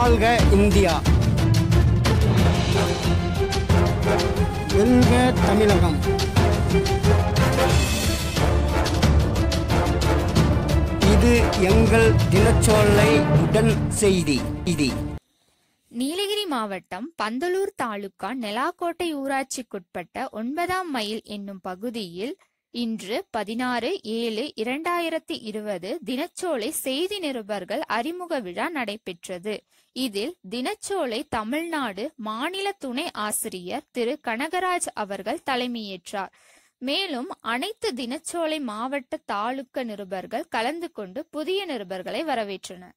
வாழ்க இந்தியா வெல்க தமிழகம் இது எங்கள் தினச்சோலை உடன் செய்தி இது நீலகிரி மாவட்டம் பந்தலூர் தாலுகா நெலாக்கோட்டை ஊராட்சிக்குட்பட்ட ஒன்பதாம் மைல் என்னும் பகுதியில் இன்று பதினாறு ஏழு இரண்டாயிரத்தி இருபது தினச்சோலை செய்தி நிருபர்கள் அறிமுக விழா நடைபெற்றது இதில் தினச்சோலை தமிழ்நாடு மாநில துணை ஆசிரியர் திரு கனகராஜ் அவர்கள் தலைமையேற்றார் மேலும் அனைத்து தினச்சோலை மாவட்ட தாலுக்க நிருபர்கள் கலந்து கொண்டு புதிய நிருபர்களை வரவேற்றனர்